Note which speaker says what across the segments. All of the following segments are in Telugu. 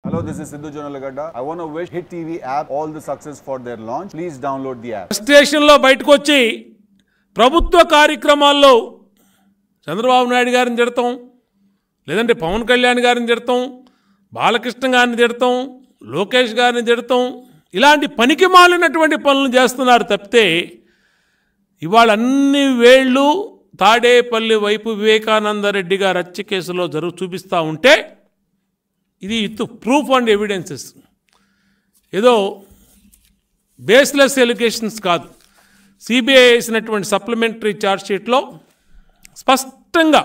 Speaker 1: Hello, this is Sidhu Jonalagada. I want to wish Hit TV app all the success for their launch. Please download the app.
Speaker 2: స్టేషన్లో బయటకు వచ్చి ప్రభుత్వ కార్యక్రమాల్లో చంద్రబాబు నాయుడు గారిని తిడతాం లేదంటే పవన్ కళ్యాణ్ గారిని తిడతాం బాలకృష్ణ గారిని తిడతాం లోకేష్ గారిని తిడతాం ఇలాంటి పనికి మాలినటువంటి పనులు చేస్తున్నారు తప్పితే ఇవాళ అన్ని వేళ్ళు తాడేపల్లి వైపు వివేకానంద రెడ్డి గారు హత్య కేసులో జరుగు చూపిస్తూ ఉంటే ఇది విత్ ప్రూఫ్ అండ్ ఎవిడెన్సెస్ ఏదో బేస్లెస్ ఎలిగేషన్స్ కాదు సిబిఐ వేసినటువంటి సప్లిమెంటరీ ఛార్జ్ షీట్లో స్పష్టంగా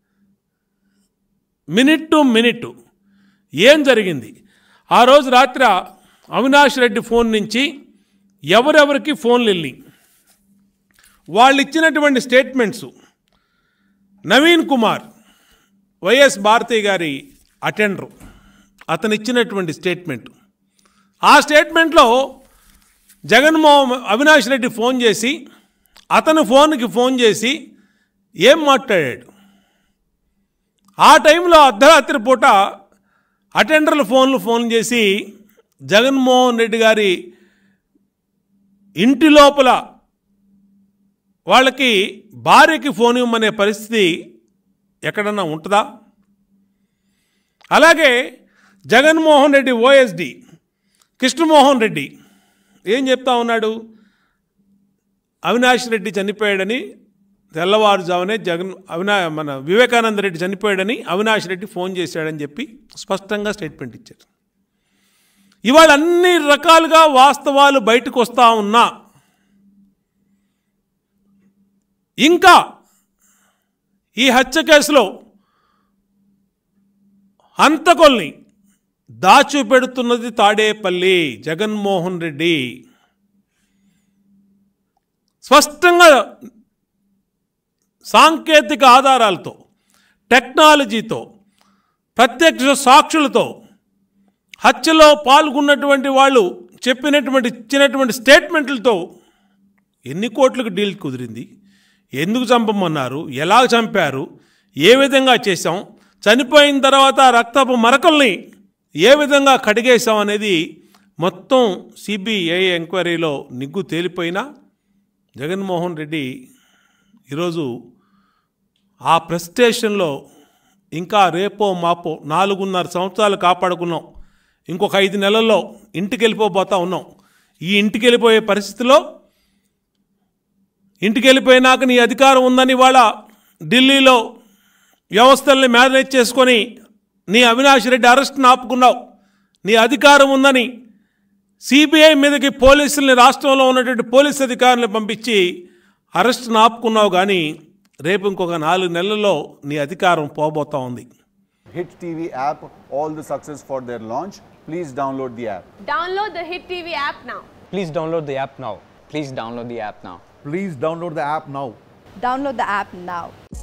Speaker 2: మినిట్ టు మినిట్ ఏం జరిగింది ఆ రోజు రాత్రి అవినాష్ రెడ్డి ఫోన్ నుంచి ఎవరెవరికి ఫోన్లు వెళ్ళి వాళ్ళు ఇచ్చినటువంటి స్టేట్మెంట్స్ నవీన్ కుమార్ వైఎస్ భారతి గారి అటెండరు అతను ఇచ్చినటువంటి స్టేట్మెంట్ ఆ స్టేట్మెంట్లో జగన్మోహన్ అవినాష్ రెడ్డి ఫోన్ చేసి అతను ఫోన్కి ఫోన్ చేసి ఏం మాట్లాడాడు ఆ టైంలో అర్ధరాత్రి పూట అటెండర్ల ఫోన్లు ఫోన్ చేసి జగన్మోహన్ రెడ్డి గారి ఇంటి లోపల వాళ్ళకి భార్యకి ఫోన్ ఇవ్వమనే పరిస్థితి ఎక్కడన్నా ఉంటుందా అలాగే జగన్మోహన్ రెడ్డి ఓఎస్డి కృష్ణమోహన్ రెడ్డి ఏం చెప్తా ఉన్నాడు అవినాష్ రెడ్డి చనిపోయాడని తెల్లవారుజామునే జగన్ అవినా మన వివేకానంద రెడ్డి చనిపోయాడని అవినాష్ రెడ్డి ఫోన్ చేశాడని చెప్పి స్పష్టంగా స్టేట్మెంట్ ఇచ్చారు ఇవాళ అన్ని రకాలుగా వాస్తవాలు బయటకు వస్తూ ఉన్నా ఇంకా ఈ హత్య కేసులో హంతకొల్ని దాచిపెడుతున్నది తాడేపల్లి జగన్మోహన్ రెడ్డి స్పష్టంగా సాంకేతిక ఆధారాలతో టెక్నాలజీతో ప్రత్యక్ష సాక్షులతో హత్యలో పాల్గొన్నటువంటి వాళ్ళు చెప్పినటువంటి ఇచ్చినటువంటి స్టేట్మెంట్లతో ఎన్ని కోట్లకు డీల్ కుదిరింది ఎందుకు చంపమన్నారు ఎలా చంపారు ఏ విధంగా చేశాం చనిపోయిన తర్వాత ఆ రక్తపు మరకల్ని ఏ విధంగా కడిగేశాం అనేది మొత్తం సిబిఐ ఎంక్వైరీలో నిగ్గు తేలిపోయినా జగన్మోహన్ రెడ్డి ఈరోజు ఆ ప్రెస్ స్టేషన్లో ఇంకా రేపో మాపో నాలుగున్నర సంవత్సరాలు కాపాడుకున్నాం ఇంకొక ఐదు నెలల్లో ఇంటికి వెళ్ళిపోబోతా ఉన్నాం ఈ ఇంటికి వెళ్ళిపోయే పరిస్థితిలో ఇంటికి వెళ్ళిపోయినాక నీ అధికారం ఉందని వాళ్ళ ఢిల్లీలో వ్యవస్థల్ని మేనేజ్ చేసుకొని నీ అవినాష్ రెడ్డి అరెస్ట్ని ఆపుకున్నావు నీ అధికారం ఉందని సిబిఐ మీదకి పోలీసుల్ని రాష్ట్రంలో ఉన్నటువంటి పోలీస్ అధికారులను పంపించి అరెస్ట్ని ఆపుకున్నావు కానీ రేపు ఇంకొక నాలుగు నెలల్లో నీ అధికారం పోబోతా ఉంది
Speaker 1: Hit TV app all the success for their launch. Please download the app.
Speaker 3: Download the Hit TV app now.
Speaker 4: Please download the app now.
Speaker 5: Please download the app now.
Speaker 6: Please download the app now.
Speaker 7: Download the app now.